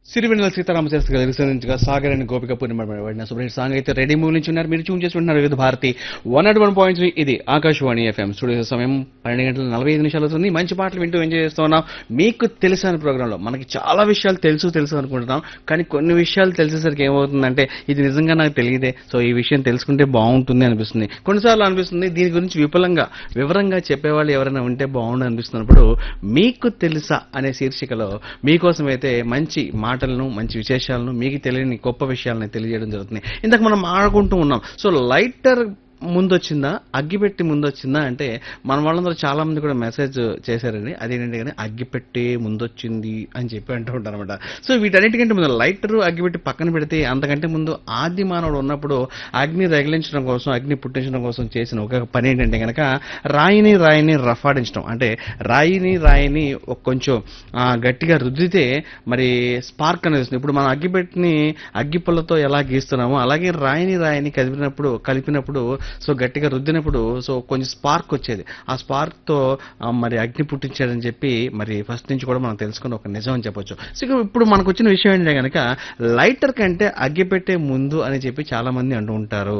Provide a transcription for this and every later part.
సిరివెన్నెల సీతారామశాస్త్రి గారు రిసర్చించగా సాగర్ అని గోపిక పూర్ణిమ పడిన సూపర్ హిట్ సాంగ్ అయితే రెడీ మూవీ నుంచి ఉన్నారు మీరు చూన్ చేసుకుంటున్నారు Vividh Bharati one nought one point three ఇది ఆకాశవాణి ఎఫ్ఎం స్టూడియో సమయం పన్నెండు గంటల నలభై ఐదు నిమిషాలు అవుతుంది మంచి పాటలు వింటూ ఎంజాయ్ చేస్తూ ఉన్నాం మీకు తెలిసిన ప్రోగ్రాంలో మనకి చాలా విషయాలు తెలుసు తెలుసు అనుకుంటున్నాం కానీ కొన్ని విషయాలు తెలిసేసరికి ఏమవుతుందంటే ఇది నిజంగా నాకు తెలియదే సో ఈ విషయం తెలుసుకుంటే బాగుంటుంది అనిపిస్తుంది కొన్నిసార్లు అనిపిస్తుంది దీని గురించి విపులంగా వివరంగా చెప్పేవాళ్ళు ఎవరైనా ఉంటే బాగుండు అనిపిస్తున్నప్పుడు మీకు తెలుసా అనే శీర్షికలో మీకోసం అయితే మంచి మాటలను మంచి విశేషాలను మీకు తెలియని గొప్ప విషయాలను తెలియజేయడం జరుగుతుంది ఇంతకు మనం ఆడుకుంటూ ఉన్నాం సో లైటర్ ముందొచ్చిందా అగ్గిపెట్టి ముందొచ్చిందా అంటే మన వాళ్ళందరూ చాలా మంది కూడా మెసేజ్ చేశారండి అదేంటంటే కానీ అగ్గిపెట్టి ముందొచ్చింది అని చెప్పి అంటూ ఉంటారు అనమాట సో వీటన్నిటికంటే ముందు లైటర్ అగ్గిపెట్టి పక్కన పెడితే అంతకంటే ముందు ఆది మానవుడు ఉన్నప్పుడు అగ్ని రగిలించడం కోసం అగ్ని పుట్టించడం కోసం చేసిన ఒక పని ఏంటంటే కనుక రాయిని రాయిని రఫాడించడం అంటే రాయిని రాయిని ఒక కొంచెం ఆ, గట్టిగా రుద్దితే మరి స్పార్క్ అనేది వస్తుంది ఇప్పుడు మనం అగ్గిపెట్టిని అగ్గిపుల్లతో ఎలా గీస్తున్నామో అలాగే రాయిని రాయిని కలిపినప్పుడు కలిపినప్పుడు సో గట్టిగా రుద్దినప్పుడు సో కొంచెం స్పార్క్ వచ్చేది ఆ స్పార్క్ తో ఆ, మరి అగ్ని పుట్టించాడని చెప్పి మరి ఫస్ట్ నుంచి కూడా మనం తెలుసుకున్న ఒక నిజం అని చెప్పొచ్చు సో ఇక ఇప్పుడు మనకు వచ్చిన విషయం ఏంటంటే కనుక లైటర్ కంటే అగ్గి పెట్టే ముందు అని చెప్పి చాలా మంది అంటూ ఉంటారు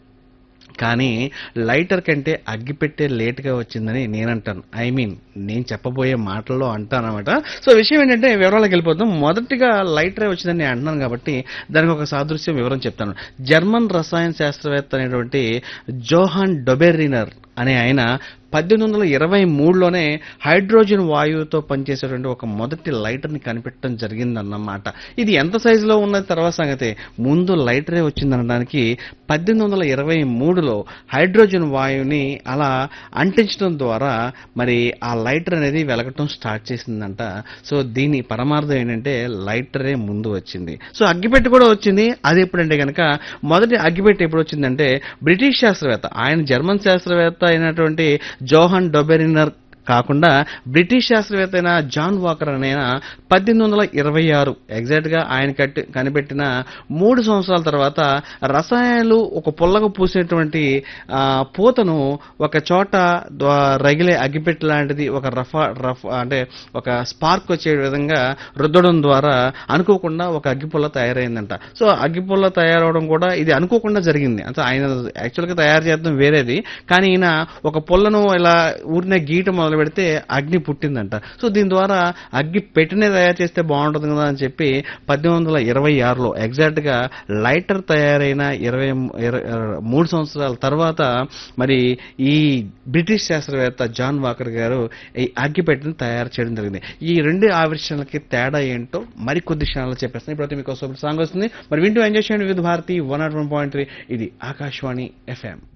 కానీ లైటర్ కంటే అగ్గిపెట్టే లేట్గా వచ్చిందని నేను అంటాను ఐ మీన్ నేను చెప్పబోయే మాటల్లో అంటాను అనమాట సో విషయం ఏంటంటే వివరాలకు వెళ్ళిపోతాం మొదటిగా లైటరే వచ్చిందని నేను అంటున్నాను కాబట్టి దానికి ఒక సాదృశ్యం వివరం చెప్తాను జర్మన్ రసాయన శాస్త్రవేత్త అనేటువంటి జోహాన్ డొబెర్రినర్ అనే ఆయన పద్దెనిమిది వందల ఇరవై మూడులోనే హైడ్రోజన్ వాయువుతో పనిచేసేటువంటి ఒక మొదటి లైటర్ని కనిపెట్టడం జరిగిందన్నమాట ఇది ఎంత సైజులో ఉన్నది తర్వాత సంగతి ముందు లైటరే వచ్చిందనడానికి పద్దెనిమిది వందల ఇరవై మూడులో హైడ్రోజన్ వాయువుని అలా అంటించడం ద్వారా మరి ఆ లైటర్ అనేది వెలగటం స్టార్ట్ చేసిందంట సో దీని పరమార్థం ఏంటంటే లైటరే ముందు వచ్చింది సో అగ్గిపెట్టి కూడా వచ్చింది అది ఎప్పుడంటే కనుక మొదటి అగ్గిపెట్టి ఎప్పుడు వచ్చిందంటే బ్రిటిష్ శాస్త్రవేత్త ఆయన జర్మన్ శాస్త్రవేత్త అయినటువంటి జోహన్ డొబెరినర్ కాకుండా బ్రిటిష్ శాస్త్రవేత్త అయిన జాన్ వాకర్ అనే ఆయన పద్దెనిమిది వందల ఇరవై ఆరు ఎగ్జాక్ట్ గా ఆయన కట్టి కనిపెట్టిన మూడు సంవత్సరాల తర్వాత రసాయనాలు ఒక పుల్లగా పూసేటువంటి ఆ, పూతను ఒక చోట ద్వా- రగిలే అగ్గిపెట్టి లాంటిది ఒక రఫ రఫ్ అంటే ఒక స్పార్క్ వచ్చే విధంగా రుద్దడం ద్వారా అనుకోకుండా ఒక అగ్గిపుల్ల తయారైందంట సో అగ్గిపుల్ల తయారవడం కూడా ఇది అనుకోకుండా జరిగింది అంటే ఆయన యాక్చువల్గా తయారు చేద్దాం వేరేది కానీ ఈయన ఒక పుల్లను ఇలా ఊరినే గీట మొదలు పెడితే అగ్ని పుట్టిందంట సో దీని ద్వారా అగ్గి పెట్టినే తయారు చేస్తే బాగుంటుంది కదా అని చెప్పి పద్దెనిమిది వందల ఇరవై ఆరులో ఎగ్జాక్ట్ గా లైటర్ తయారైన ఇరవై ఇరవై- మూడు సంవత్సరాల తర్వాత మరి ఈ బ్రిటిష్ శాస్త్రవేత్త జాన్ వాకర్ గారు ఈ అగ్గిపెట్టిని తయారు చేయడం జరిగింది ఈ రెండు ఆవిష్కరణలకి తేడా ఏంటో మరి కొద్ది క్షణాలు చెప్పేస్తాను ఇప్పుడైతే మీకు సాంగ్ వస్తుంది మరి వింటూ ఎంజాయ్ చేయండి Vividh Bharati one nought one point three ఇది ఆకాశవాణి ఎఫ్ఎం